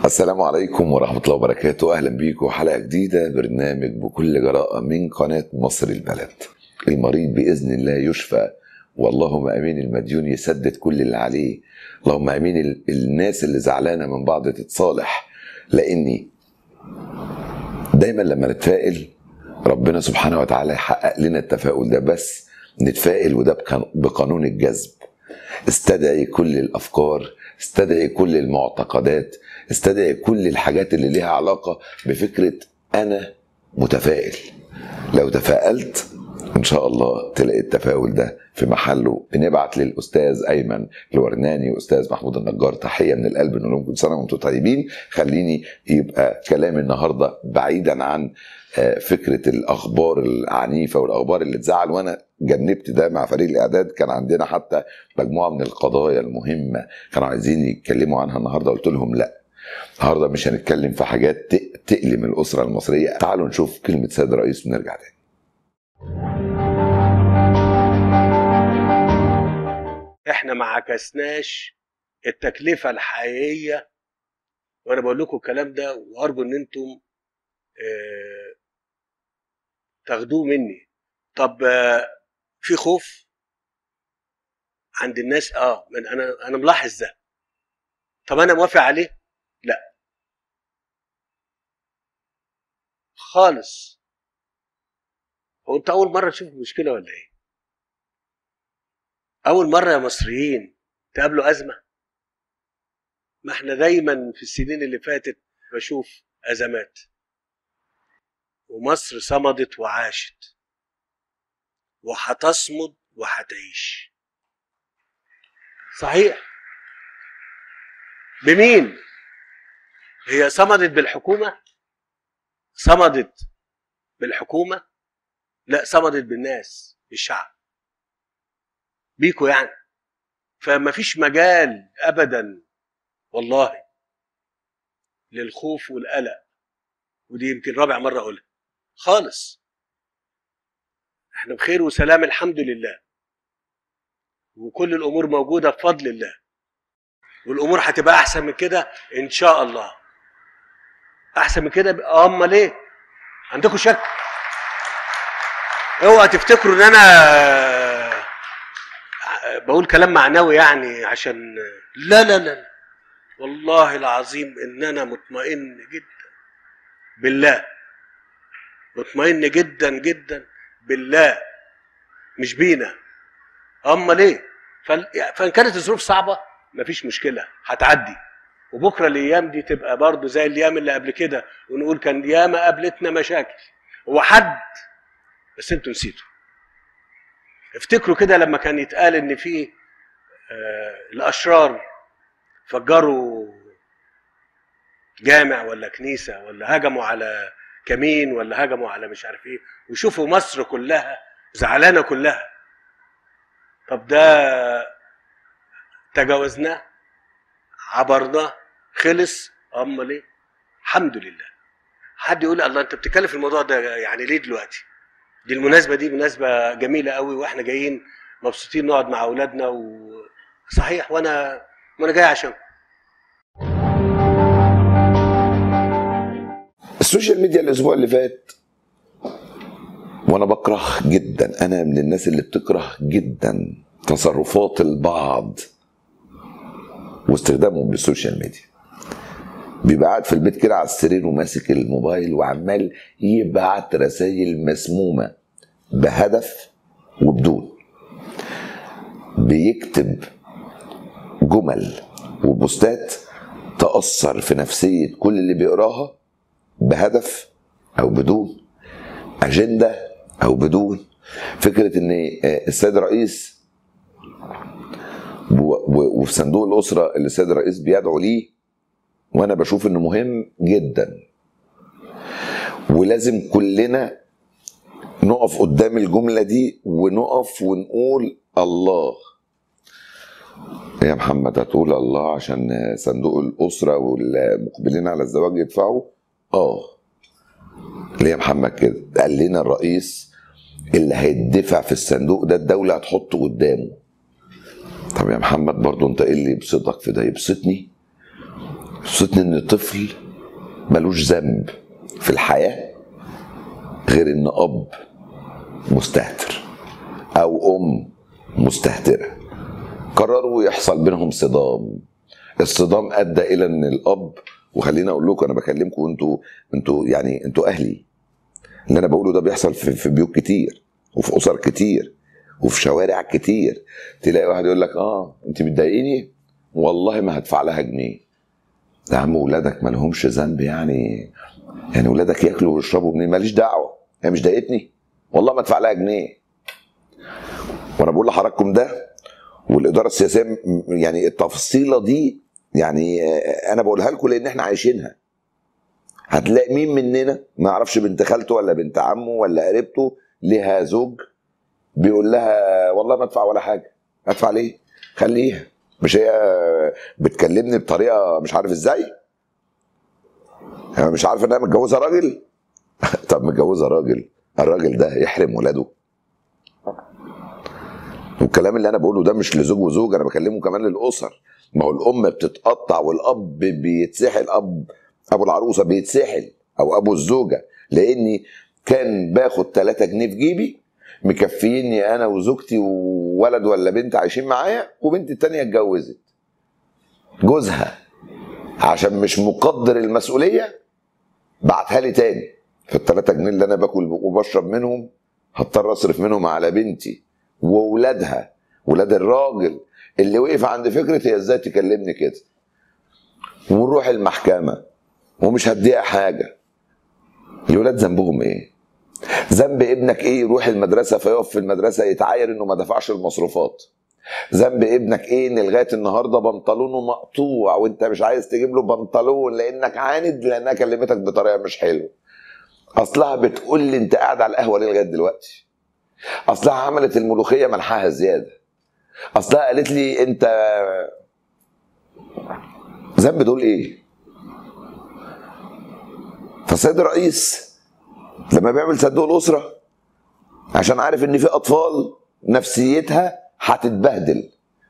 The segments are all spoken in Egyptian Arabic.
السلام عليكم ورحمة الله وبركاته أهلا بيكم حلقة جديدة برنامج بكل جراءة من قناة مصر البلد المريض بإذن الله يشفى واللهم امين المديون يسدد كل اللي عليه اللهم امين ال- الناس اللي زعلانه من بعض تتصالح لاني دايما لما نتفائل ربنا سبحانه وتعالى يحقق لنا التفاؤل ده بس نتفائل وده بقان- بقانون الجذب استدعي كل الافكار استدعي كل المعتقدات استدعي كل الحاجات اللي ليها علاقه بفكره انا متفائل لو تفائلت ان شاء الله تلاقي التفاؤل ده في محله بنبعت للاستاذ ايمن الورناني واستاذ محمود النجار تحيه من القلب نقول لهم كل سنه وانتم طيبين خليني يبقى كلام النهارده بعيدا عن آه، فكره الاخبار العنيفه والاخبار اللي تزعل وانا جنبت ده مع فريق الاعداد كان عندنا حتى مجموعه من القضايا المهمه كانوا عايزين يتكلموا عنها النهارده قلت لهم لا النهارده مش هنتكلم في حاجات ت- تألم الاسره المصريه تعالوا نشوف كلمه سيد الرئيس ونرجع تاني احنا ما عكسناش التكلفه الحقيقيه وانا بقول لكم الكلام ده وارجو ان انتم آه، تاخدوه مني طب آه، في خوف عند الناس اه من انا انا ملاحظ ده طب انا موافق عليه لا خالص هو انت اول مره تشوف مشكله ولا ايه اول مره يا مصريين تقابلوا ازمه ما احنا دايما في السنين اللي فاتت بشوف ازمات ومصر صمدت وعاشت وهتصمد وهتعيش صحيح بمين هي صمدت بالحكومه صمدت بالحكومه لا صمدت بالناس بالشعب بيكو يعني فما فيش مجال ابدا والله للخوف والقلق ودي يمكن رابع مره اقولها خالص احنا بخير وسلام الحمد لله وكل الامور موجوده بفضل الله والامور هتبقى احسن من كده ان شاء الله احسن من كده بقى- امال ايه عندكم شك اوعى تفتكروا ان انا بقول كلام معنوي يعني عشان لا لا لا والله العظيم ان انا مطمئن جدا بالله مطمئن جدا جدا بالله مش بينا اما ليه فال- فان كانت الظروف صعبه مفيش مشكله هتعدي وبكره الايام دي تبقى برضو زي الايام اللي قبل كده ونقول كان ياما قابلتنا مشاكل هو حد بس انتوا نسيتوا افتكروا كده لما كان يتقال ان في آه الاشرار فجروا جامع ولا كنيسه ولا هجموا على كمين ولا هجموا على مش عارف ايه وشوفوا مصر كلها زعلانه كلها طب ده تجاوزناه عبرناه خلص امال ايه الحمد لله حد يقول الله انت بتتكلم في الموضوع ده يعني ليه دلوقتي دي المناسبه دي مناسبه جميله قوي واحنا جايين مبسوطين نقعد مع اولادنا وصحيح وانا وانا جاي عشان السوشيال ميديا الاسبوع اللي فات وانا بكره جدا انا من الناس اللي بتكره جدا تصرفات البعض واستخدامهم للسوشيال ميديا بيبقى قاعد في البيت كده على السرير وماسك الموبايل وعمال يبعت رسائل مسمومه بهدف وبدون بيكتب جمل وبوستات تأثر في نفسية كل اللي بيقراها بهدف او بدون اجنده او بدون فكره ان آه، السيد الرئيس و- و- وفي صندوق الاسره اللي السيد الرئيس بيدعو ليه وانا بشوف انه مهم جدا ولازم كلنا نقف قدام الجمله دي ونقف ونقول الله يا محمد هتقول الله عشان صندوق الاسره والمقبلين على الزواج يدفعوا اه ليه يا محمد كده قال لنا الرئيس اللي هيدفع في الصندوق ده الدوله هتحطه قدامه طب يا محمد برضو انت ايه اللي يبسطك في ده يبسطني خصوصا ان الطفل ملوش ذنب في الحياه غير ان اب مستهتر او ام مستهتره قرروا يحصل بينهم صدام الصدام ادى الى ان الاب وخليني اقول لكم انا بكلمكم انتوا انتوا يعني انتوا اهلي اللي انا بقوله ده بيحصل في, في بيوت كتير وفي اسر كتير وفي شوارع كتير تلاقي واحد يقول لك اه انت بتضايقيني والله ما هدفع لها جنيه يا عم ولادك ما لهمش ذنب يعني يعني ولادك ياكلوا ويشربوا منين ماليش دعوه هي مش ضايقتني والله ما ادفع لها جنيه وانا بقول لحضراتكم ده والاداره السياسيه م- يعني التفصيله دي يعني آه، انا بقولها لكم لان احنا عايشينها هتلاقي مين مننا ما يعرفش بنت خالته ولا بنت عمه ولا قريبته ليها زوج بيقول لها والله ما ادفع ولا حاجه ادفع ليه خليها مش هي بتكلمني بطريقه مش عارف ازاي يعني مش عارف انها متجوزه راجل طب متجوزه راجل الراجل ده يحرم ولاده والكلام اللي انا بقوله ده مش لزوج وزوج انا بكلمه كمان للاسر ما هو الام بتتقطع والاب بيتسحل اب ابو العروسه بيتسحل او ابو الزوجه لاني كان باخد 3 جنيه في جيبي مكفيني انا وزوجتي وولد ولا بنت عايشين معايا وبنتي التانية اتجوزت جوزها عشان مش مقدر المسؤوليه بعتها لي تاني فالثلاثة جنيه اللي انا باكل وبشرب منهم هضطر اصرف منهم على بنتي وولادها ولاد الراجل اللي وقف عند فكره هي ازاي تكلمني كده ونروح المحكمه ومش هديها حاجه الولاد ذنبهم ايه ذنب ابنك ايه يروح المدرسه فيقف في المدرسه يتعاير انه ما دفعش المصروفات ذنب ابنك ايه ان لغايه النهارده بنطلونه مقطوع وانت مش عايز تجيب له بنطلون لانك عاند لانها كلمتك بطريقه مش حلوه اصلها بتقول لي انت قاعد على القهوه ليه لغايه دلوقتي اصلها عملت الملوخيه ملحها زياده اصلها قالت لي انت ذنب دول ايه فالسيد الرئيس لما بيعمل صندوق الاسره عشان عارف ان في اطفال نفسيتها هتتبهدل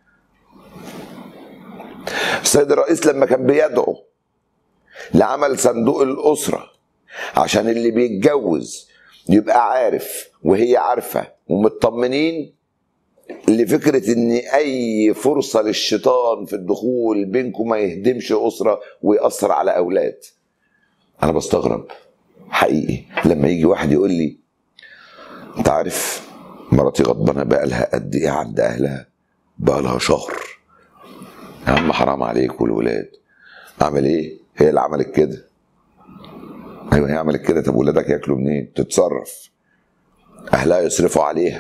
السيد الرئيس لما كان بيدعو لعمل صندوق الاسره عشان اللي بيتجوز يبقى عارف وهي عارفه ومطمنين لفكره ان اي فرصه للشيطان في الدخول بينكم ما يهدمش اسره ويأثر على اولاد انا بستغرب حقيقي لما يجي واحد يقول لي انت عارف مراتي غضبانه بقى لها قد ايه عند اهلها بقى لها شهر يا عم حرام عليك والولاد اعمل ايه هي اللي عملت كده ايوه هي عملت كده طب ولادك ياكلوا منين تتصرف اهلها يصرفوا عليها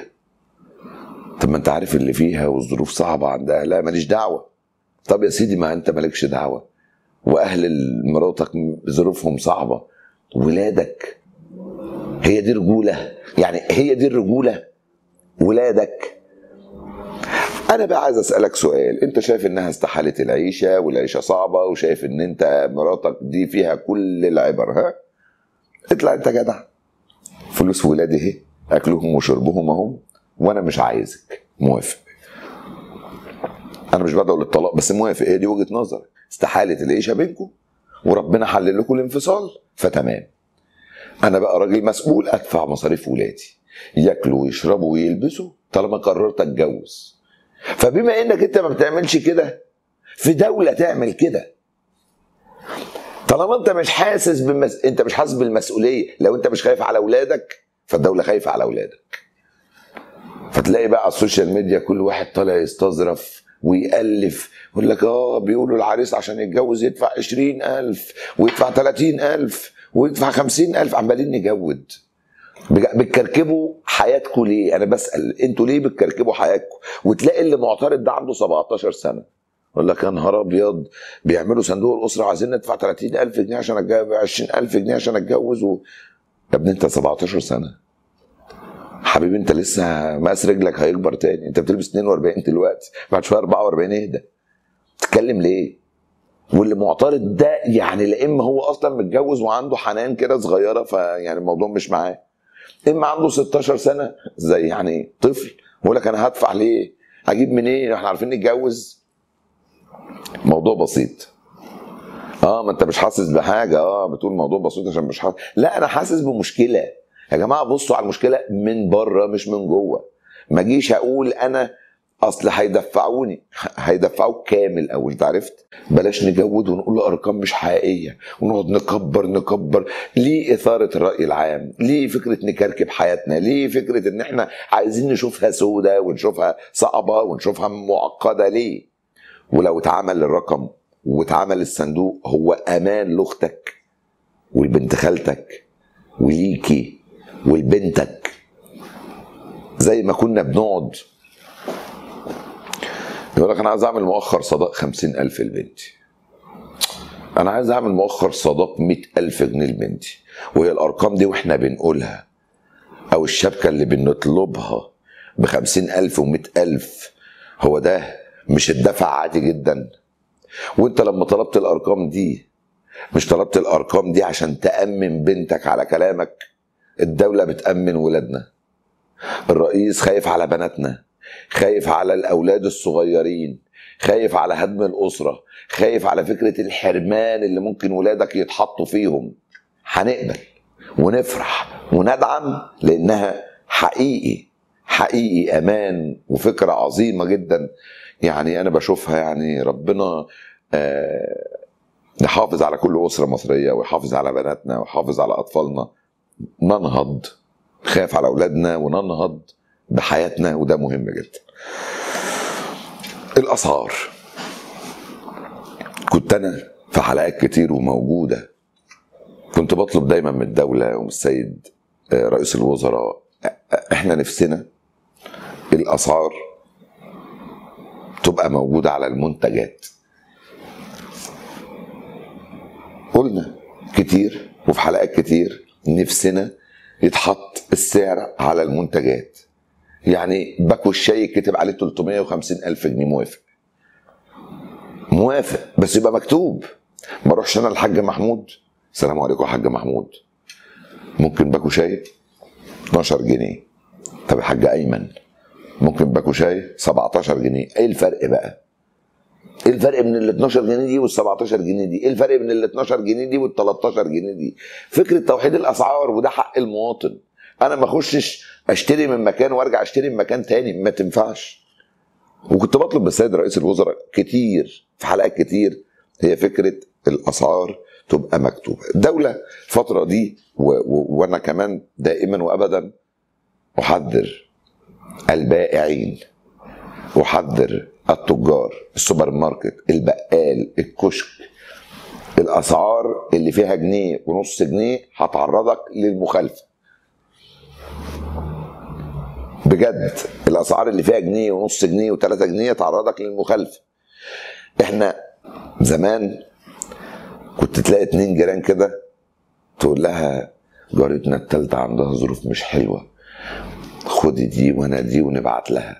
طب ما انت عارف اللي فيها والظروف صعبه عند اهلها ماليش دعوه طب يا سيدي ما انت مالكش دعوه واهل مراتك ظروفهم صعبه ولادك هي دي رجوله يعني هي دي الرجوله ولادك انا بقى عايز اسالك سؤال انت شايف انها استحالت العيشه والعيشه صعبه وشايف ان انت مراتك دي فيها كل العبر ها اطلع انت جدع فلوس ولادي اهي اكلهم وشربهم اهم وانا مش عايزك موافق انا مش بدعو للطلاق بس موافق هي دي وجهه نظر استحاله العيشه بينكم وربنا حلل لكم الانفصال فتمام انا بقى راجل مسؤول ادفع مصاريف ولادي ياكلوا ويشربوا ويلبسوا طالما قررت اتجوز فبما انك انت ما بتعملش كده في دوله تعمل كده طالما انت مش حاسس بمس... انت مش حاسس بالمسؤوليه لو انت مش خايف على اولادك فالدوله خايفه على اولادك فتلاقي بقى على السوشيال ميديا كل واحد طالع يستظرف ويألف يقول لك اه بيقولوا العريس عشان يتجوز يدفع عشرين ألف ويدفع تلاتين ألف ويدفع خمسين ألف عمالين نجود بج- بتكركبوا حياتكم ليه؟ أنا بسأل أنتوا ليه بتكركبوا حياتكم؟ وتلاقي اللي معترض ده عنده 17 سنة يقول لك يا نهار أبيض بيعملوا صندوق الأسرة عايزين ندفع 30000 جنيه عشان أتجوز 20000 جنيه عشان أتجوز و... يا ابني أنت 17 سنة حبيبي انت لسه مقاس رجلك هيكبر تاني انت بتلبس 42 دلوقتي بعد شويه 44 اهدى تتكلم ليه واللي معترض ده يعني لا اما هو اصلا متجوز وعنده حنان كده صغيره فيعني الموضوع مش معاه اما عنده 16 سنه زي يعني طفل يقول لك انا هدفع ليه هجيب منين احنا عارفين نتجوز موضوع بسيط اه ما انت مش حاسس بحاجه اه بتقول الموضوع بسيط عشان مش حاسس لا انا حاسس بمشكله يا جماعه بصوا على المشكله من بره مش من جوه ما اجيش اقول انا اصل هيدفعوني هيدفعوك كامل او انت عرفت بلاش نجود ونقول ارقام مش حقيقيه ونقعد نكبر نكبر ليه اثاره الراي العام ليه فكره نكركب حياتنا ليه فكره ان احنا عايزين نشوفها سودة ونشوفها صعبه ونشوفها معقده ليه ولو اتعمل الرقم واتعمل الصندوق هو امان لاختك والبنت خالتك وليكي ولبنتك زي ما كنا بنقعد يقول لك انا عايز اعمل مؤخر صداق خمسين الف لبنتي انا عايز اعمل مؤخر صداق مئة الف جنيه لبنتي وهي الارقام دي واحنا بنقولها او الشبكة اللي بنطلبها بخمسين الف ومئة الف هو ده مش الدفع عادي جدا وانت لما طلبت الارقام دي مش طلبت الارقام دي عشان تامن بنتك على كلامك الدوله بتامن ولادنا الرئيس خايف على بناتنا خايف على الاولاد الصغيرين خايف على هدم الاسره خايف على فكره الحرمان اللي ممكن ولادك يتحطوا فيهم هنقبل ونفرح وندعم لانها حقيقي حقيقي امان وفكره عظيمه جدا يعني انا بشوفها يعني ربنا آه نحافظ على كل اسره مصريه ويحافظ على بناتنا ويحافظ على اطفالنا ننهض نخاف على اولادنا وننهض بحياتنا وده مهم جدا الاسعار كنت انا في حلقات كتير وموجوده كنت بطلب دايما من الدوله ومن السيد رئيس الوزراء احنا نفسنا الاسعار تبقى موجوده على المنتجات قلنا كتير وفي حلقات كتير نفسنا يتحط السعر على المنتجات يعني باكو الشاي كتب عليه 350 ألف جنيه موافق موافق بس يبقى مكتوب ما اروحش انا الحاج محمود السلام عليكم يا حاج محمود ممكن باكو شاي 12 جنيه طب الحاج ايمن ممكن باكو شاي 17 جنيه ايه الفرق بقى ايه الفرق بين ال 12 جنيه دي وال 17 جنيه دي؟ ايه الفرق بين ال 12 جنيه دي وال 13 جنيه دي؟ فكره توحيد الاسعار وده حق المواطن. انا ما اخشش اشتري من مكان وارجع اشتري من مكان تاني ما تنفعش. وكنت بطلب من السيد رئيس الوزراء كتير في حلقات كتير هي فكره الاسعار تبقى مكتوبه. الدوله الفتره دي و... و... وانا كمان دائما وابدا احذر البائعين احذر التجار السوبر ماركت البقال الكشك الاسعار اللي فيها جنيه ونص جنيه هتعرضك للمخالفه بجد الاسعار اللي فيها جنيه ونص جنيه وثلاثة جنيه تعرضك للمخالفه احنا زمان كنت تلاقي اتنين جيران كده تقول لها جارتنا التالتة عندها ظروف مش حلوة خدي دي وانا دي ونبعت لها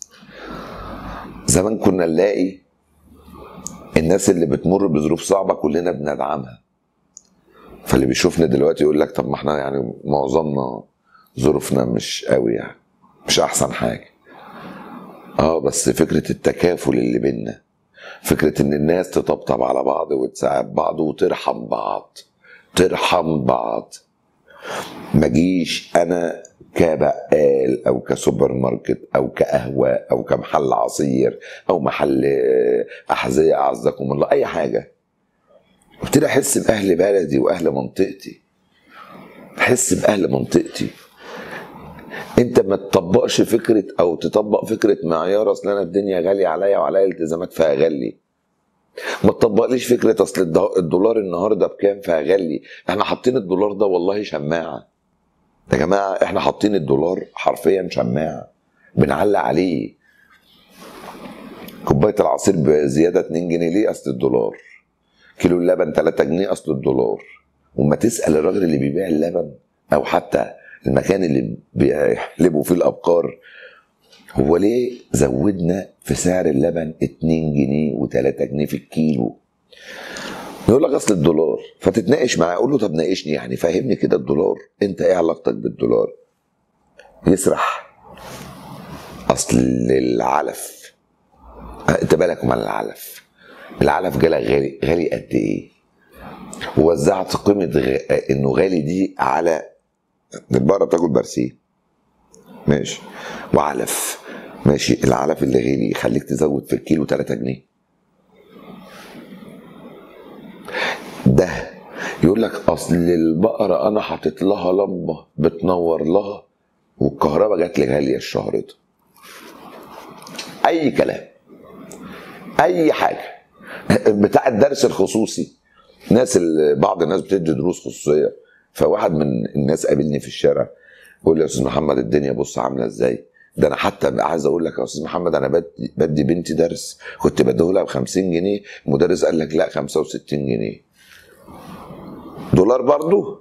زمان كنا نلاقي الناس اللي بتمر بظروف صعبة كلنا بندعمها فاللي بيشوفنا دلوقتي يقول لك طب ما احنا يعني معظمنا ظروفنا مش قوي يعني مش احسن حاجة اه بس فكرة التكافل اللي بينا فكرة ان الناس تطبطب على بعض وتساعد بعض وترحم بعض ترحم بعض ما جيش انا كبقال او كسوبر ماركت او كقهوه او كمحل عصير او محل احذيه اعزكم الله اي حاجه ابتدي احس باهل بلدي واهل منطقتي احس باهل منطقتي انت ما تطبقش فكره او تطبق فكره معيار اصل انا الدنيا غاليه عليا وعليا التزامات فهغلي ما تطبقليش فكره اصل الدولار النهارده بكام فهغلي احنا حاطين الدولار ده والله شماعه يا جماعه احنا حاطين الدولار حرفيا شماعه بنعلق عليه كوبايه العصير بزياده 2 جنيه ليه اصل الدولار كيلو اللبن 3 جنيه اصل الدولار وما تسال الراجل اللي بيبيع اللبن او حتى المكان اللي بيحلبوا فيه الابقار هو ليه زودنا في سعر اللبن 2 جنيه و3 جنيه في الكيلو يقول لك اصل الدولار فتتناقش معاه قول له طب ناقشني يعني فهمني كده الدولار انت ايه علاقتك بالدولار يسرح اصل العلف انت بالك من العلف العلف جالك غالي غالي قد ايه ووزعت قيمه غ... انه غالي دي على البقره بتاكل برسيم ماشي وعلف ماشي العلف اللي غالي يخليك تزود في الكيلو 3 جنيه ده يقول لك اصل البقره انا حاطط لها لمبه بتنور لها والكهرباء جات لي غاليه الشهر ده اي كلام اي حاجه بتاع الدرس الخصوصي ناس ال- بعض الناس بتدي دروس خصوصيه فواحد من الناس قابلني في الشارع يقول لي يا استاذ محمد الدنيا بص عامله ازاي ده انا حتى عايز اقول لك يا استاذ محمد انا بدي, بدي بنتي درس كنت بديه ب 50 جنيه المدرس قال لك لا 65 جنيه دولار برضو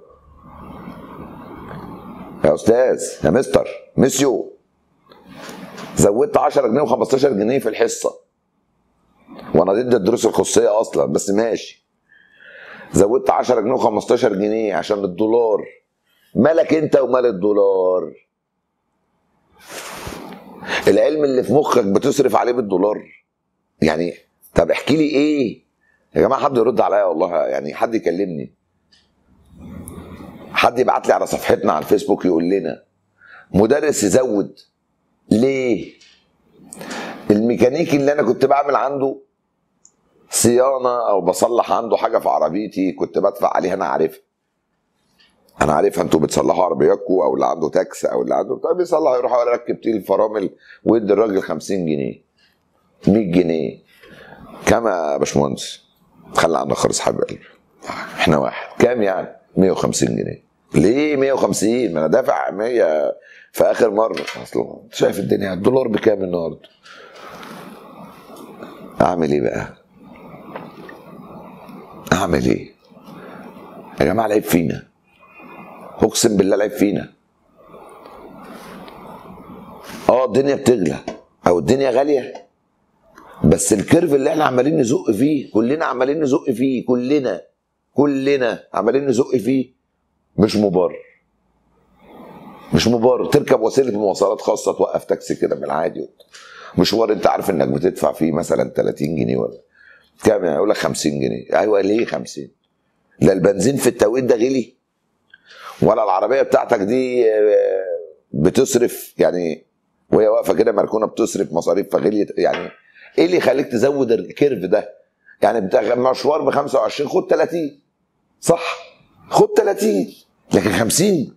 يا استاذ يا مستر ميسيو زودت 10 جنيه و15 جنيه في الحصه وانا ضد الدروس الخصوصيه اصلا بس ماشي زودت 10 جنيه و15 جنيه عشان الدولار مالك انت ومال الدولار العلم اللي في مخك بتصرف عليه بالدولار يعني طب احكي لي ايه يا جماعه حد يرد عليا والله يعني حد يكلمني حد يبعت لي على صفحتنا على الفيسبوك يقول لنا مدرس يزود ليه الميكانيكي اللي انا كنت بعمل عنده صيانه او بصلح عنده حاجه في عربيتي كنت بدفع عليها انا عارفها انا عارفها انتوا بتصلحوا عربياتكم او اللي عنده تاكس او اللي عنده بتاع بيصلح يروح يركب تيل الفرامل ويدي الراجل 50 جنيه 100 جنيه كام يا باشمهندس خلي عندك خالص حبيب قلبي احنا واحد كام يعني 150 جنيه ليه 150 ما انا دافع 100 في اخر مره اصلا شايف الدنيا الدولار بكام النهارده اعمل ايه بقى اعمل ايه يا جماعه العيب فينا اقسم بالله العيب فينا اه الدنيا بتغلى او الدنيا غاليه بس الكيرف اللي احنا عمالين نزق فيه كلنا عمالين نزق فيه كلنا كلنا عمالين نزق فيه مش مبرر مش مبرر تركب وسيله مواصلات خاصه توقف تاكسي كده من العادي مشوار انت عارف انك بتدفع فيه مثلا 30 جنيه ولا كام يعني يقول لك 50 جنيه ايوه ليه 50 لا البنزين في التوقيت ده غلي ولا العربيه بتاعتك دي آه، بتصرف يعني وهي واقفه كده مركونه بتصرف مصاريف فغليت يعني ايه اللي يخليك تزود الكيرف ده يعني بتاع مشوار ب 25 خد 30 صح خد 30 لكن 50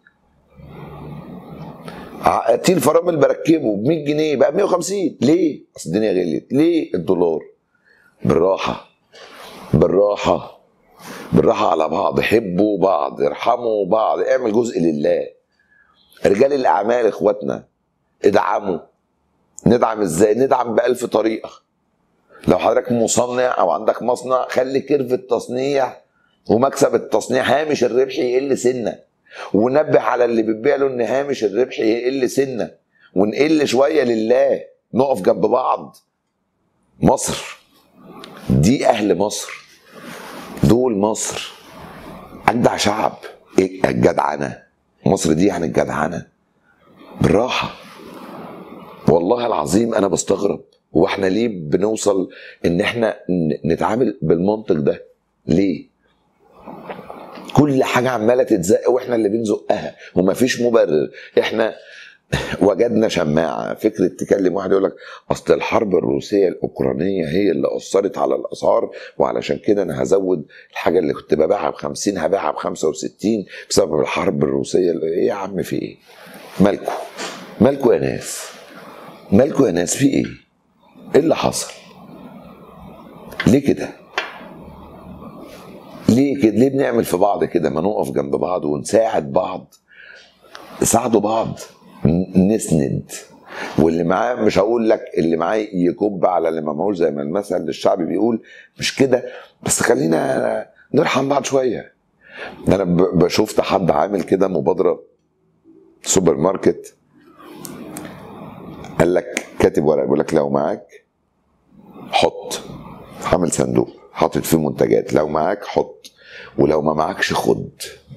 ع- تيل فرامل بركبه ب 100 جنيه بقى 150 ليه؟ اصل الدنيا غليت ليه الدولار؟ بالراحه بالراحه بالراحه على بعض حبوا بعض ارحموا بعض اعمل جزء لله رجال الاعمال اخواتنا ادعموا ندعم ازاي؟ ندعم بألف طريقه لو حضرتك مصنع او عندك مصنع خلي كيرف التصنيع ومكسب التصنيع هامش الربح يقل سنه ونبه على اللي بتبيع له ان هامش الربح يقل سنه ونقل شويه لله نقف جنب بعض مصر دي اهل مصر دول مصر اجدع شعب ايه الجدعنه مصر دي يعني الجدعنه بالراحه والله العظيم انا بستغرب هو احنا ليه بنوصل ان احنا ن- نتعامل بالمنطق ده ليه كل حاجه عماله تتزق واحنا اللي بنزقها ومفيش مبرر احنا وجدنا شماعه فكره تكلم واحد يقول لك اصل الحرب الروسيه الاوكرانيه هي اللي اثرت على الاسعار وعلشان كده انا هزود الحاجه اللي كنت ببيعها ب 50 هبيعها ب 65 بسبب الحرب الروسيه ايه يا عم في ايه؟ مالكوا؟ مالكوا يا ناس؟ مالكوا يا ناس في ايه؟ ايه اللي حصل؟ ليه كده؟ ليه كده؟ ليه بنعمل في بعض كده؟ ما نقف جنب بعض ونساعد بعض ساعدوا بعض ن- نسند واللي معاه مش هقول لك اللي معاه يكب على اللي ما معهوش زي ما المثل الشعبي بيقول مش كده بس خلينا نرحم بعض شويه انا ب- ب- شفت حد عامل كده مبادره سوبر ماركت قال لك كاتب ورقه بيقول لك لو معاك حط عامل صندوق حاطط فيه منتجات لو معاك حط ولو ما معكش خد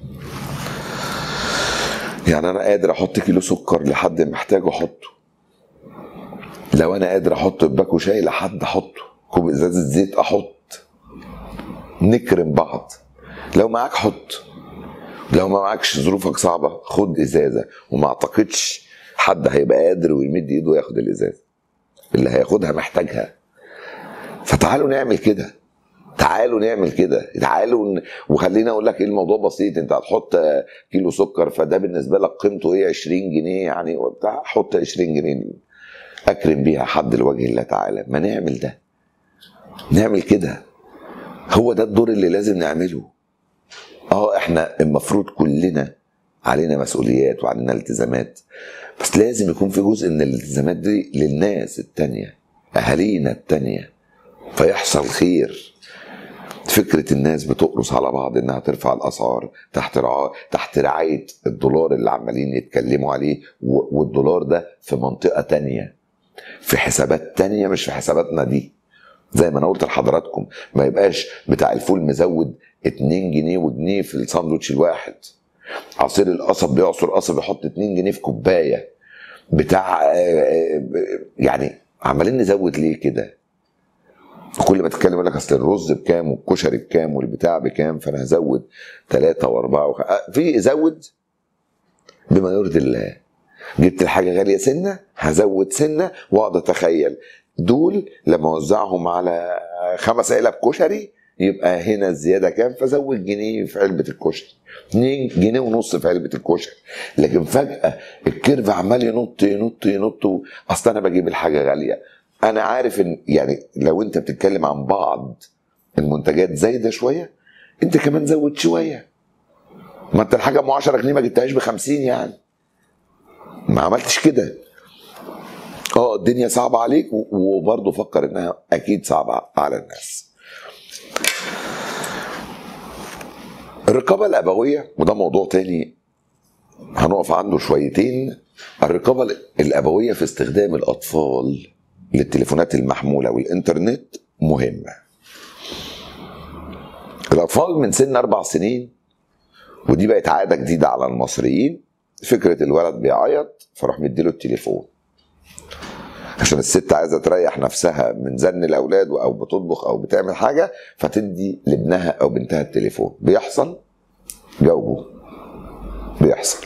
يعني انا قادر احط كيلو سكر لحد محتاجه احطه لو انا قادر احط باكو شاي لحد احطه كوب ازازه زيت احط نكرم بعض لو معاك حط لو ما معكش ظروفك صعبه خد ازازه وما اعتقدش حد هيبقى قادر ويمد ايده وياخد الازازه اللي هياخدها محتاجها فتعالوا نعمل كده تعالوا نعمل كده تعالوا ن... وخليني اقول لك ايه الموضوع بسيط انت هتحط كيلو سكر فده بالنسبه لك قيمته ايه 20 جنيه يعني وبتاع حط 20 جنيه اكرم بيها حد لوجه الله تعالى ما نعمل ده نعمل كده هو ده الدور اللي لازم نعمله اه احنا المفروض كلنا علينا مسؤوليات وعلينا التزامات بس لازم يكون في جزء من الالتزامات دي للناس التانية اهالينا التانية فيحصل خير فكرة الناس بتقرص على بعض انها ترفع الاسعار تحت رعاية تحت رعاية الدولار اللي عمالين يتكلموا عليه والدولار ده في منطقة تانية في حسابات تانية مش في حساباتنا دي زي ما انا قلت لحضراتكم ما يبقاش بتاع الفول مزود 2 جنيه وجنيه في الساندوتش الواحد عصير القصب بيعصر قصب يحط 2 جنيه في كوبايه بتاع يعني عمالين نزود ليه كده كل ما تتكلم يقول لك اصل الرز بكام والكشري بكام والبتاع بكام فانا هزود ثلاثة وأربعة وخ... في زود بما يرضي الله جبت الحاجة غالية سنة هزود سنة واقعد اتخيل دول لما اوزعهم على خمس علب كشري يبقى هنا الزيادة كام فزود جنيه في علبة الكشري 2 جنيه ونص في علبة الكشري لكن فجأة الكيرف عمال ينط ينط ينط اصل انا بجيب الحاجة غالية انا عارف ان يعني لو انت بتتكلم عن بعض المنتجات زايدة شوية انت كمان زود شوية ما انت الحاجة ام 10 جنيه ما جبتهاش ب 50 يعني ما عملتش كده اه الدنيا صعبة عليك وبرضه فكر انها اكيد صعبة على الناس الرقابة الأبوية وده موضوع تاني هنقف عنده شويتين الرقابة الأبوية في استخدام الأطفال للتليفونات المحمولة والإنترنت مهمة الأطفال من سن أربع سنين ودي بقت عادة جديدة على المصريين فكرة الولد بيعيط فراح مديله التليفون عشان الست عايزه تريح نفسها من زن الاولاد او بتطبخ او بتعمل حاجه فتدي لابنها او بنتها التليفون بيحصل جاوبوا بيحصل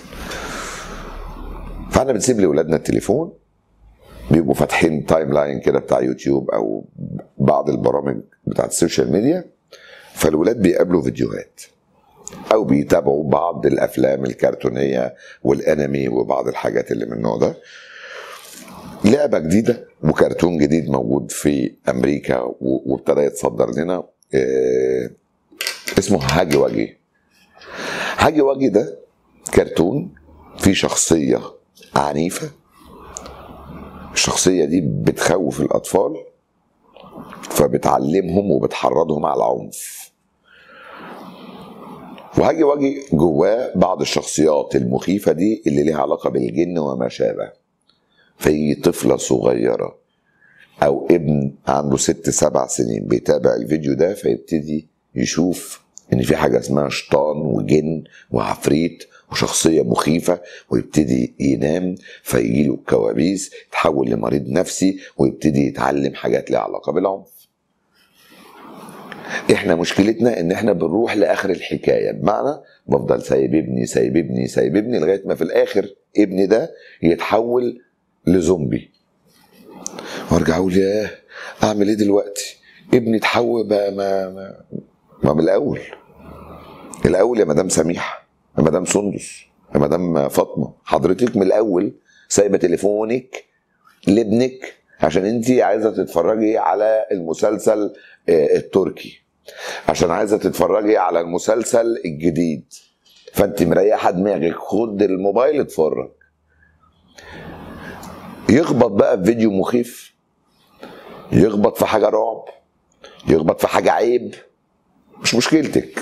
فاحنا بنسيب لاولادنا التليفون بيبقوا فاتحين تايم لاين كده بتاع يوتيوب او بعض البرامج بتاعت السوشيال ميديا فالولاد بيقابلوا فيديوهات او بيتابعوا بعض الافلام الكرتونيه والانمي وبعض الحاجات اللي من النوع ده لعبه جديده وكرتون جديد موجود في امريكا وابتدى يتصدر لنا اسمه هاجي واجي هاجي واجي ده كرتون فيه شخصيه عنيفه الشخصيه دي بتخوف الاطفال فبتعلمهم وبتحرضهم على العنف وهاجي واجي جواه بعض الشخصيات المخيفه دي اللي ليها علاقه بالجن وما شابه في طفلة صغيرة أو ابن عنده ست سبع سنين بيتابع الفيديو ده فيبتدي يشوف إن في حاجة اسمها شيطان وجن وعفريت وشخصية مخيفة ويبتدي ينام فيجيله كوابيس يتحول لمريض نفسي ويبتدي يتعلم حاجات لها علاقة بالعنف احنا مشكلتنا ان احنا بنروح لاخر الحكايه بمعنى بفضل سايب ابني سايب ابني سايب ابني لغايه ما في الاخر ابني ده يتحول لزومبي وارجع اقول ياه اعمل ايه دلوقتي ابني اتحول بقى ما ما, ما من الاول الاول يا مدام سميحه يا مدام سندس يا مدام فاطمه حضرتك من الاول سايبه تليفونك لابنك عشان انت عايزه تتفرجي على المسلسل التركي عشان عايزه تتفرجي على المسلسل الجديد فانت مريحه دماغك خد الموبايل اتفرج يخبط بقى في فيديو مخيف يخبط في حاجه رعب يخبط في حاجه عيب مش مشكلتك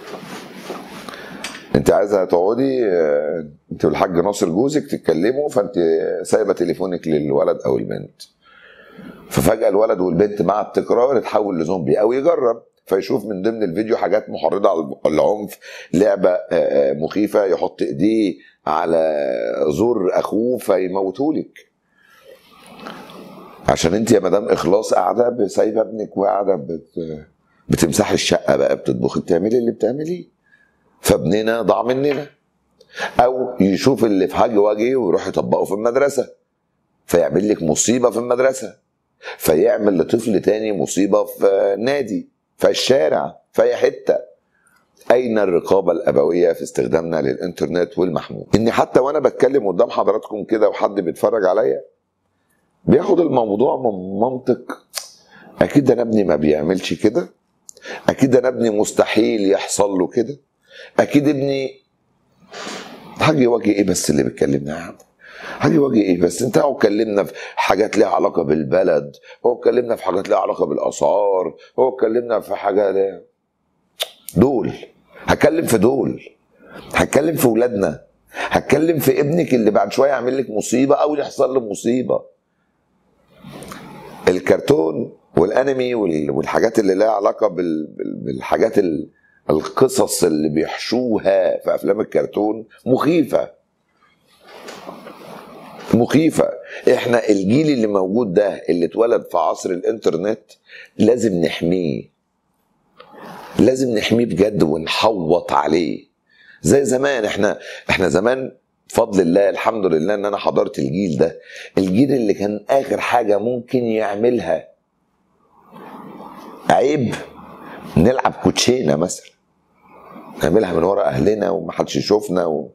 انت عايزه تقعدي انت والحاج ناصر جوزك تتكلموا فانت سايبه تليفونك للولد او البنت ففجاه الولد والبنت مع التكرار يتحول لزومبي او يجرب فيشوف من ضمن الفيديو حاجات محرضه على العنف لعبه مخيفه يحط ايديه على زور اخوه فيموتهولك عشان انت يا مدام اخلاص قاعده سايبه ابنك وقاعده بت... بتمسحي الشقه بقى بتطبخي بتعملي اللي بتعمليه فابننا ضاع مننا او يشوف اللي في حاجه وجهه ويروح يطبقه في المدرسه فيعمل لك مصيبه في المدرسه فيعمل لطفل تاني مصيبه في نادي في الشارع في اي حته اين الرقابه الابويه في استخدامنا للانترنت والمحمول اني حتى وانا بتكلم قدام حضراتكم كده وحد بيتفرج عليا بياخد الموضوع من منطق اكيد انا ابني ما بيعملش كده اكيد انا ابني مستحيل يحصل له كده اكيد ابني حاجه وجه ايه بس اللي بتكلمنا يا عم حاجه وجه ايه بس انت هو اتكلمنا في حاجات ليها علاقه بالبلد هو اتكلمنا في حاجات ليها علاقه بالاسعار هو اتكلمنا في حاجه ليها دول هتكلم في دول هتكلم في ولادنا هتكلم في ابنك اللي بعد شويه يعمل لك مصيبه او يحصل له مصيبه الكرتون والانمي وال- والحاجات اللي لها علاقه بال- بال- بالحاجات ال- القصص اللي بيحشوها في افلام الكرتون مخيفه مخيفه احنا الجيل اللي موجود ده اللي اتولد في عصر الانترنت لازم نحميه لازم نحميه بجد ونحوط عليه زي زمان احنا احنا زمان بفضل الله الحمد لله ان انا حضرت الجيل ده الجيل اللي كان اخر حاجه ممكن يعملها عيب نلعب كوتشينه مثلا نعملها من ورا اهلنا ومحدش يشوفنا و...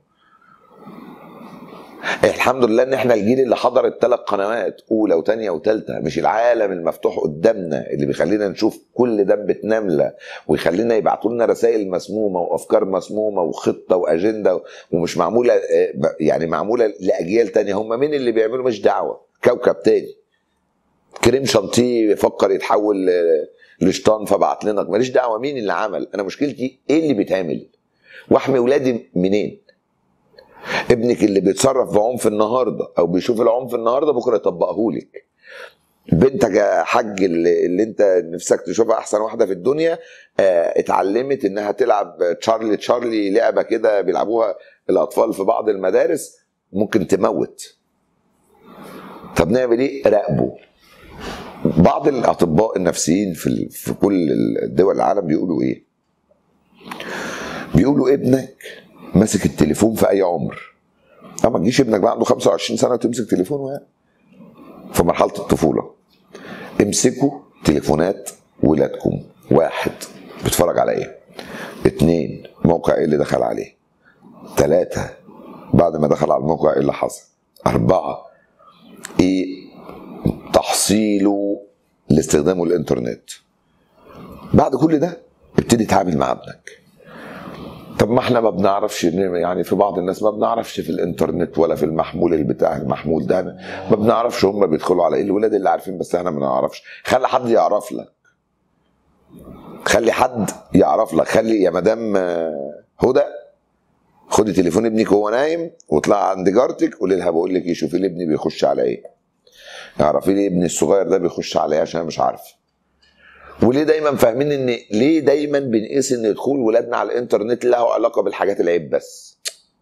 الحمد لله ان احنا الجيل اللي حضر الثلاث قنوات اولى وثانيه وثالثه مش العالم المفتوح قدامنا اللي بيخلينا نشوف كل دبه نمله ويخلينا يبعتوا لنا رسائل مسمومه وافكار مسمومه وخطه واجنده ومش معموله آه، ب- يعني معموله لاجيال تانية هم مين اللي بيعملوا مش دعوه كوكب تاني كريم شانتيه يفكر يتحول ل- لشيطان فبعت لنا ماليش دعوه مين اللي عمل انا مشكلتي ايه اللي بيتعمل واحمي ولادي منين ابنك اللي بيتصرف بعنف النهارده او بيشوف العنف النهارده بكره يطبقه لك بنتك يا حاج اللي, اللي انت نفسك تشوفها احسن واحده في الدنيا اه اتعلمت انها تلعب تشارلي تشارلي لعبه كده بيلعبوها الاطفال في بعض المدارس ممكن تموت طب نعمل ايه راقبه بعض الاطباء النفسيين في ال- في كل الدول العالم بيقولوا ايه بيقولوا ابنك ماسك التليفون في اي عمر اه ما تجيش ابنك بقى عنده 25 سنه وتمسك تليفونه يعني في مرحله الطفوله امسكوا تليفونات ولادكم واحد بيتفرج على ايه اتنين موقع ايه اللي دخل عليه ثلاثة بعد ما دخل على الموقع ايه اللي حصل أربعة ايه تحصيله لاستخدامه الانترنت بعد كل ده ابتدي تعامل مع ابنك طب ما احنا ما بنعرفش يعني في بعض الناس ما بنعرفش في الانترنت ولا في المحمول اللي بتاع المحمول ده ما بنعرفش هم بيدخلوا على ايه الولاد اللي عارفين بس احنا ما نعرفش خلي حد يعرف لك خلي حد يعرف لك خلي يا مدام آه، هدى خدي تليفون ابنك وهو نايم واطلعي عند جارتك قولي لها بقول لك ايه شوفي لي ابني بيخش على ايه اعرفي لي ابني الصغير ده بيخش على ايه عشان انا مش عارف وليه دايما فاهمين ان ليه دايما بنقيس ان دخول ولادنا على الانترنت له علاقه بالحاجات العيب بس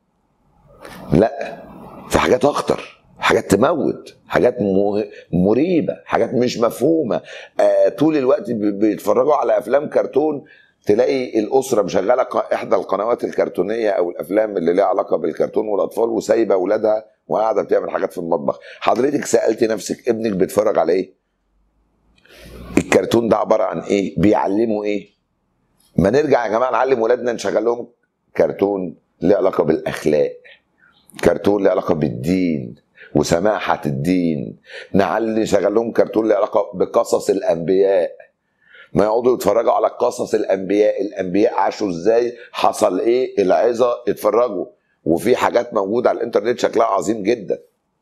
لا في حاجات اخطر حاجات تموت حاجات مه- مريبه حاجات مش مفهومه آه طول الوقت بي- بيتفرجوا على افلام كرتون تلاقي الاسره مشغله ق- احدى القنوات الكرتونيه او الافلام اللي ليها علاقه بالكرتون والاطفال وسايبه اولادها وقاعده بتعمل حاجات في المطبخ حضرتك سالتي نفسك ابنك بيتفرج على ايه الكرتون ده عباره عن ايه بيعلموا ايه ما نرجع يا جماعه نعلم ولادنا نشغل لهم كرتون ليه علاقه بالاخلاق كرتون ليه علاقه بالدين وسماحه الدين نعلم نشغل لهم كرتون ليه علاقه بقصص الانبياء ما يقعدوا يتفرجوا على قصص الانبياء الانبياء عاشوا ازاي حصل ايه العظه اتفرجوا وفي حاجات موجوده على الانترنت شكلها عظيم جدا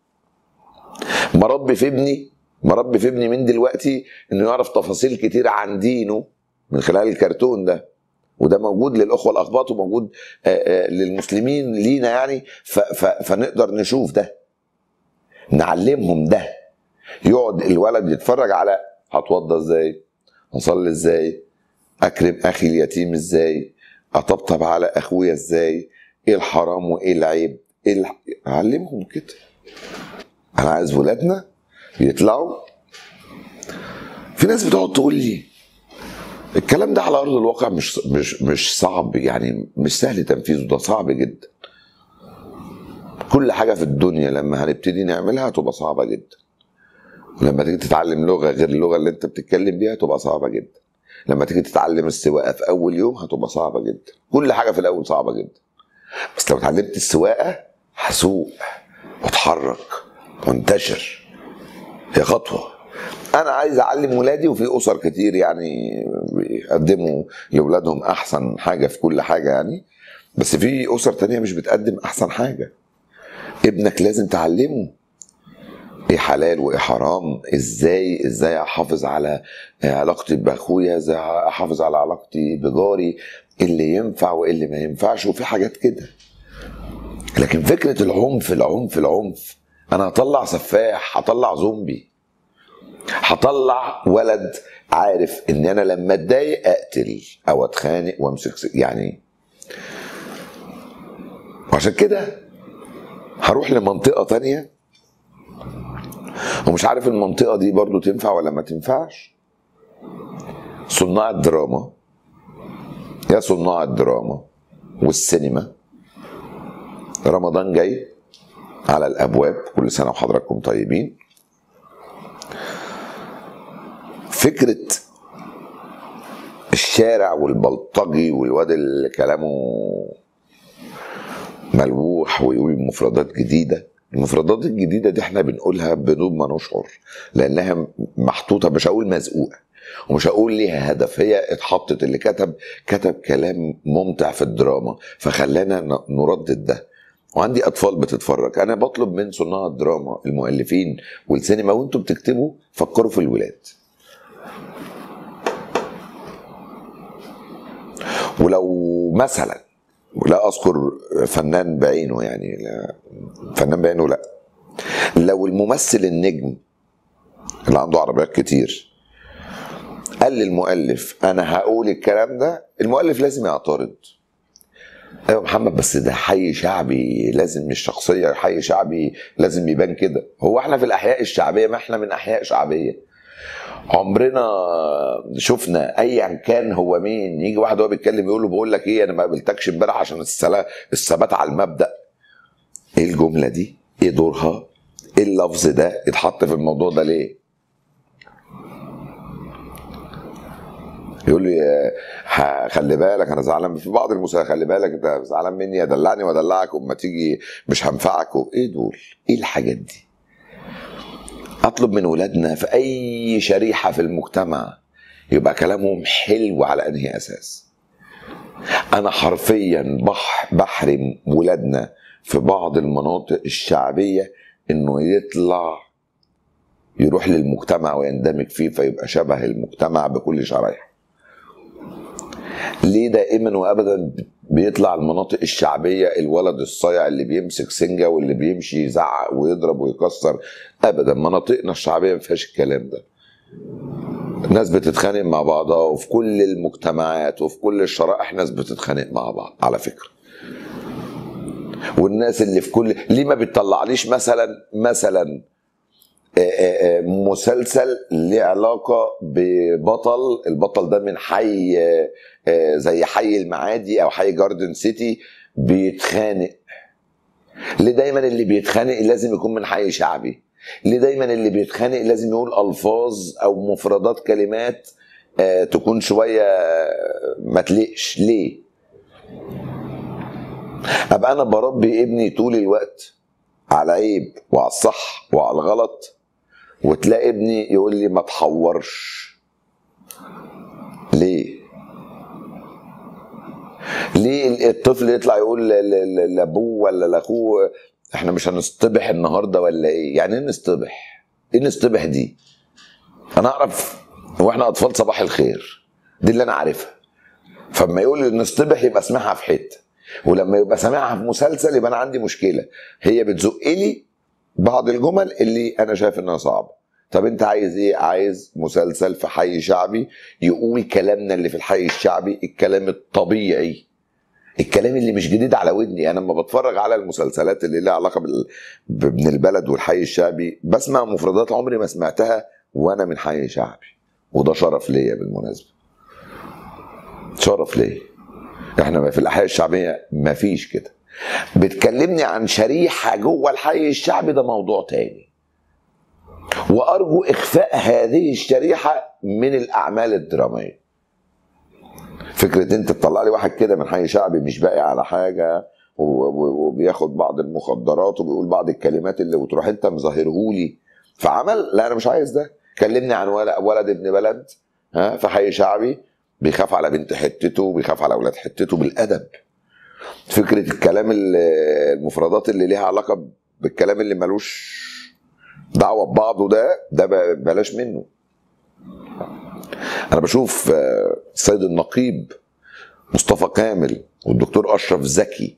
مربي في ابني مربي في ابني من دلوقتي انه يعرف تفاصيل كتير عن دينه من خلال الكرتون ده وده موجود للاخوه الاخباط وموجود آه، آه، للمسلمين لينا يعني ف- ف- فنقدر نشوف ده نعلمهم ده يقعد الولد يتفرج على هتوضى ازاي هصلي ازاي اكرم اخي اليتيم ازاي اطبطب على اخويا ازاي ايه الحرام وايه العيب ايه الح... اعلمهم كده انا عايز ولادنا يطلعوا في ناس بتقعد تقول لي الكلام ده على ارض الواقع مش مش مش صعب يعني مش سهل تنفيذه ده صعب جدا كل حاجه في الدنيا لما هنبتدي نعملها هتبقى صعبه جدا لما تيجي تتعلم لغه غير اللغه اللي انت بتتكلم بيها هتبقى صعبه جدا لما تيجي تتعلم السواقه في اول يوم هتبقى صعبه جدا كل حاجه في الاول صعبه جدا بس لو اتعلمت السواقه هسوق واتحرك وانتشر هي خطوه انا عايز اعلم ولادي وفي اسر كتير يعني بيقدموا لاولادهم احسن حاجه في كل حاجه يعني بس في اسر تانية مش بتقدم احسن حاجه ابنك لازم تعلمه ايه حلال وايه حرام ازاي ازاي احافظ على علاقتي باخويا ازاي احافظ على علاقتي بجاري إيه اللي ينفع وايه اللي ما ينفعش وفي حاجات كده لكن فكره العنف العنف العنف انا هطلع سفاح هطلع زومبي هطلع ولد عارف ان انا لما اتضايق اقتل او اتخانق وامسك س- يعني وعشان كده هروح لمنطقة تانية ومش عارف المنطقة دي برضو تنفع ولا ما تنفعش صناع الدراما يا صناع الدراما والسينما رمضان جاي على الابواب كل سنه وحضراتكم طيبين فكره الشارع والبلطجي والواد اللي كلامه ملوح ويقول مفردات جديده المفردات الجديده دي احنا بنقولها بدون ما نشعر لانها محطوطه مش هقول مزقوقه ومش هقول ليها هدف هي اتحطت اللي كتب كتب كلام ممتع في الدراما فخلانا ن- نردد ده وعندي اطفال بتتفرج انا بطلب من صناع الدراما المؤلفين والسينما وانتم بتكتبوا فكروا في الولاد ولو مثلا لا اذكر فنان بعينه يعني لا فنان بعينه لا لو الممثل النجم اللي عنده عربيات كتير قال للمؤلف انا هقول الكلام ده المؤلف لازم يعترض ايوه محمد بس ده حي شعبي لازم مش شخصيه حي شعبي لازم يبان كده هو احنا في الاحياء الشعبيه ما احنا من احياء شعبيه عمرنا شفنا ايا كان هو مين يجي واحد وهو بيتكلم يقول له بقول لك ايه انا ما قابلتكش امبارح عشان السلا- الثبات على المبدا ايه الجمله دي ايه دورها ايه اللفظ ده اتحط في الموضوع ده ليه يقول لي آه، ح- خلي بالك انا زعلان في بعض المسا خلي بالك انت زعلان مني ادلعني وادلعك وما تيجي مش هنفعك و- ايه دول؟ ايه الحاجات دي؟ اطلب من ولادنا في اي شريحه في المجتمع يبقى كلامهم حلو على انهي اساس؟ انا حرفيا بح بحرم ولادنا في بعض المناطق الشعبيه انه يطلع يروح للمجتمع ويندمج فيه فيبقى شبه المجتمع بكل شرايحه ليه دائما وابدا بيطلع المناطق الشعبيه الولد الصايع اللي بيمسك سنجه واللي بيمشي يزعق ويضرب ويكسر ابدا مناطقنا الشعبيه ما فيهاش الكلام ده ناس بتتخانق مع بعضها وفي كل المجتمعات وفي كل الشرائح ناس بتتخانق مع بعض على فكره والناس اللي في كل ليه ما بتطلعليش مثلا مثلا آه، آه، آه، مسلسل ليه علاقة ببطل البطل ده من حي آه، آه، زي حي المعادي أو حي جاردن سيتي بيتخانق ليه دايما اللي بيتخانق لازم يكون من حي شعبي ليه دايما اللي بيتخانق لازم يقول ألفاظ أو مفردات كلمات آه، تكون شوية آه، ما تليقش ليه أبقى أنا بربي ابني طول الوقت على عيب وعلى الصح وعلى الغلط وتلاقي ابني يقول لي ما تحورش ليه ليه الطفل يطلع يقول ل- ل- ل- لابوه ولا لاخوه احنا مش هنصطبح النهارده ولا ايه يعني ايه نصطبح ايه نصطبح دي انا اعرف واحنا اطفال صباح الخير دي اللي انا عارفها فلما يقول نصطبح يبقى سامعها في حته ولما يبقى سامعها في مسلسل يبقى انا عندي مشكله هي بتزق لي بعض الجمل اللي انا شايف انها صعبه طب انت عايز ايه عايز مسلسل في حي شعبي يقول كلامنا اللي في الحي الشعبي الكلام الطبيعي الكلام اللي مش جديد على ودني انا لما بتفرج على المسلسلات اللي لها علاقه بال- بابن البلد والحي الشعبي بسمع مفردات عمري ما سمعتها وانا من حي شعبي وده شرف ليا بالمناسبه شرف ليه احنا في الاحياء الشعبيه ما فيش كده بتكلمني عن شريحه جوه الحي الشعبي ده موضوع تاني وارجو اخفاء هذه الشريحه من الاعمال الدراميه فكره انت تطلع لي واحد كده من حي شعبي مش باقي على حاجه و- و- وبياخد بعض المخدرات وبيقول بعض الكلمات اللي وتروح انت مظاهرهولي في عمل لا انا مش عايز ده كلمني عن ولد, ولد ابن بلد ها في حي شعبي بيخاف على بنت حتته بيخاف على اولاد حتته بالادب فكره الكلام ال- المفردات اللي ليها علاقه بالكلام اللي ملوش دعوه ببعضه ده ده ب- بلاش منه انا بشوف آه، السيد النقيب مصطفى كامل والدكتور اشرف زكي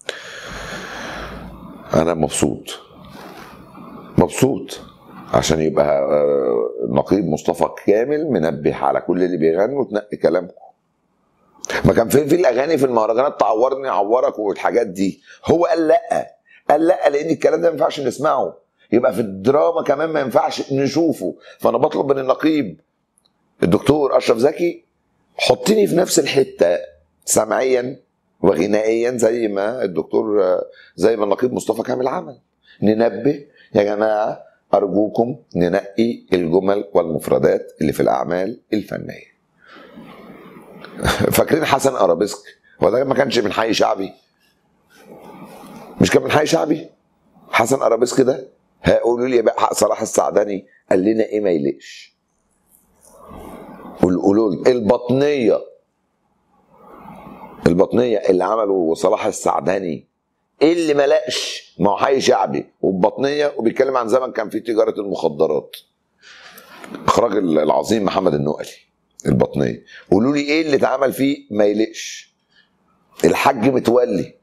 انا مبسوط مبسوط عشان يبقى آه، نقيب مصطفى كامل منبه على كل اللي بيغنوا وتنقي كلامكم ما كان فين في الاغاني في المهرجانات تعورني اعورك والحاجات دي هو قال لا قال لا لان الكلام ده ما ينفعش نسمعه يبقى في الدراما كمان ما ينفعش نشوفه فانا بطلب من النقيب الدكتور اشرف زكي حطني في نفس الحته سمعيا وغنائيا زي ما الدكتور زي ما النقيب مصطفى كامل عمل ننبه يا جماعه ارجوكم ننقي الجمل والمفردات اللي في الاعمال الفنيه فاكرين حسن ارابيسك هو ده ما كانش من حي شعبي مش كان من حي شعبي حسن ارابيسك ده هيقولوا لي بقى صلاح السعدني قال لنا ايه ما يليقش قولوا لي البطنيه البطنيه اللي عمله صلاح السعدني ايه اللي ما لقش ما هو حي شعبي وبطنيه وبيتكلم عن زمن كان فيه تجاره المخدرات اخراج العظيم محمد النقلي البطنيه قولوا لي ايه اللي اتعمل فيه ما يلقش الحاج متولي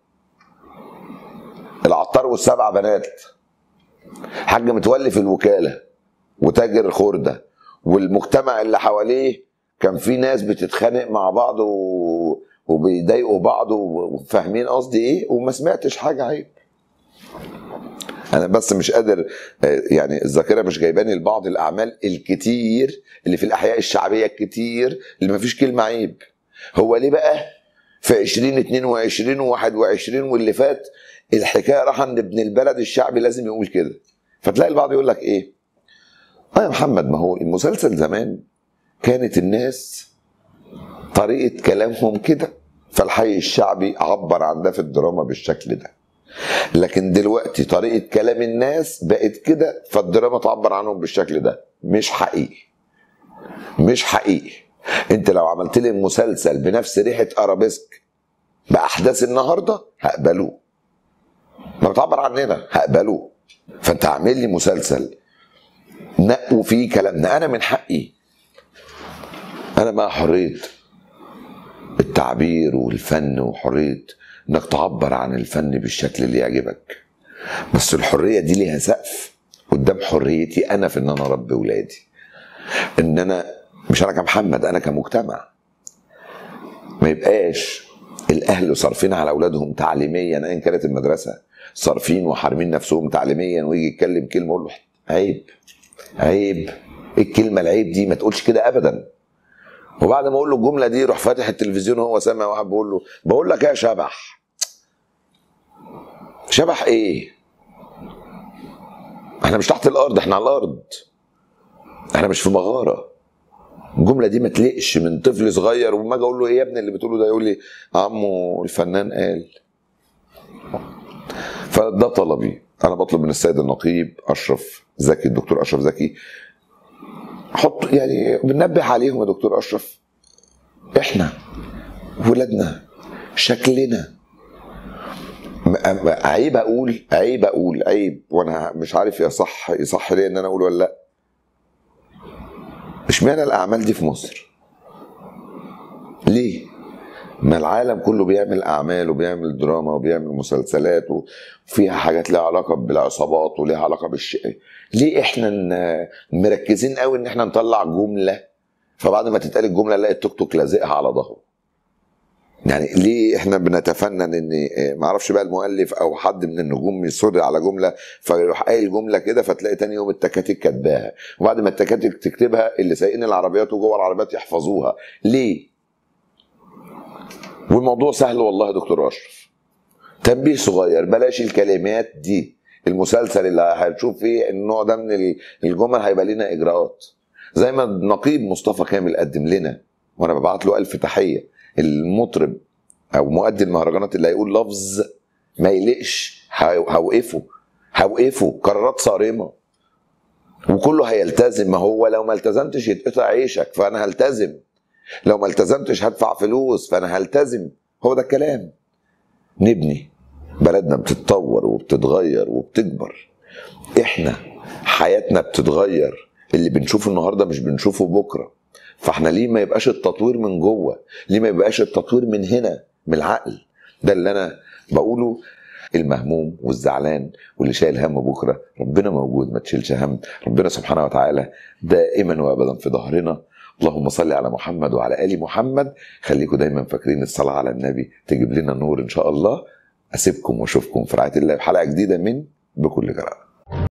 العطار والسبع بنات حاج متولي في الوكاله وتاجر خرده والمجتمع اللي حواليه كان في ناس بتتخانق مع بعض و... وبيضايقوا بعض وفاهمين قصدي ايه وما سمعتش حاجه عيب انا بس مش قادر آه، يعني الذاكره مش جايباني لبعض الاعمال الكتير اللي في الاحياء الشعبيه الكتير اللي ما فيش كلمه عيب هو ليه بقى في 2022 و21 واللي فات الحكايه راح ان ابن البلد الشعبي لازم يقول كده فتلاقي البعض يقول لك ايه اه يا محمد ما هو المسلسل زمان كانت الناس طريقه كلامهم كده فالحي الشعبي عبر عن ده في الدراما بالشكل ده لكن دلوقتي طريقه كلام الناس بقت كده فالدراما تعبر عنهم بالشكل ده مش حقيقي مش حقيقي انت لو عملت لي المسلسل بنفس ريحه ارابيسك باحداث النهارده هقبلوه ما بتعبر عننا هقبلوه فانت عامل لي مسلسل نقوا فيه كلامنا انا من حقي انا مع حريه التعبير والفن وحريه انك تعبر عن الفن بالشكل اللي يعجبك بس الحريه دي ليها سقف قدام حريتي انا في ان انا اربي ولادي ان انا مش انا كمحمد انا كمجتمع ما يبقاش الاهل صارفين على اولادهم تعليميا ايا كانت المدرسه صارفين وحارمين نفسهم تعليميا ويجي يتكلم كلمه يقول له عيب عيب إيه الكلمه العيب دي ما تقولش كده ابدا وبعد ما اقول له الجمله دي يروح فاتح التلفزيون وهو سامع واحد بيقول له بقول لك إيه يا شبح شبح ايه احنا مش تحت الارض احنا على الارض احنا مش في مغاره الجمله دي ما تلقش من طفل صغير وما اجي اقول له ايه يا ابني اللي بتقوله ده يقول لي عمو الفنان قال فده طلبي انا بطلب من السيد النقيب اشرف زكي الدكتور اشرف زكي حط يعني بننبه عليهم يا دكتور اشرف احنا ولادنا شكلنا م- م- عيب اقول عيب اقول عيب وانا مش عارف يصح يصح ليه ان انا اقول ولا لا اشمعنى الاعمال دي في مصر ليه ما العالم كله بيعمل اعمال وبيعمل دراما وبيعمل مسلسلات وفيها حاجات لها علاقه بالعصابات وليها علاقه بالشيء ليه احنا ن- مركزين قوي ان احنا نطلع جمله فبعد ما تتقال الجمله نلاقي التوك توك لازقها على ظهره يعني ليه احنا بنتفنن ان اه، ما اعرفش بقى المؤلف او حد من النجوم يصر على جمله فيروح قايل جمله كده فتلاقي تاني يوم التكاتك كاتباها وبعد ما التكاتك تكتبها اللي سايقين العربيات وجوه العربيات يحفظوها ليه والموضوع سهل والله يا دكتور اشرف تنبيه صغير بلاش الكلمات دي المسلسل اللي هتشوف فيه النوع ده من الجمل هيبقى لنا اجراءات زي ما النقيب مصطفى كامل قدم لنا وانا ببعت له الف تحيه المطرب او مؤدي المهرجانات اللي هيقول لفظ ما يليقش هوقفه هوقفه قرارات صارمه وكله هيلتزم ما هو لو ما التزمتش يتقطع عيشك فانا هلتزم لو ما التزمتش هدفع فلوس فانا هلتزم هو ده الكلام نبني بلدنا بتتطور وبتتغير وبتكبر احنا حياتنا بتتغير اللي بنشوفه النهارده مش بنشوفه بكره فاحنا ليه ما يبقاش التطوير من جوه ليه ما يبقاش التطوير من هنا من العقل ده اللي انا بقوله المهموم والزعلان واللي شايل هم بكره ربنا موجود ما تشيلش هم ربنا سبحانه وتعالى دائما وابدا في ظهرنا اللهم صل على محمد وعلى ال محمد خليكم دايما فاكرين الصلاه على النبي تجيب لنا نور ان شاء الله اسيبكم واشوفكم في رعايه الله بحلقه جديده من بكل جرأه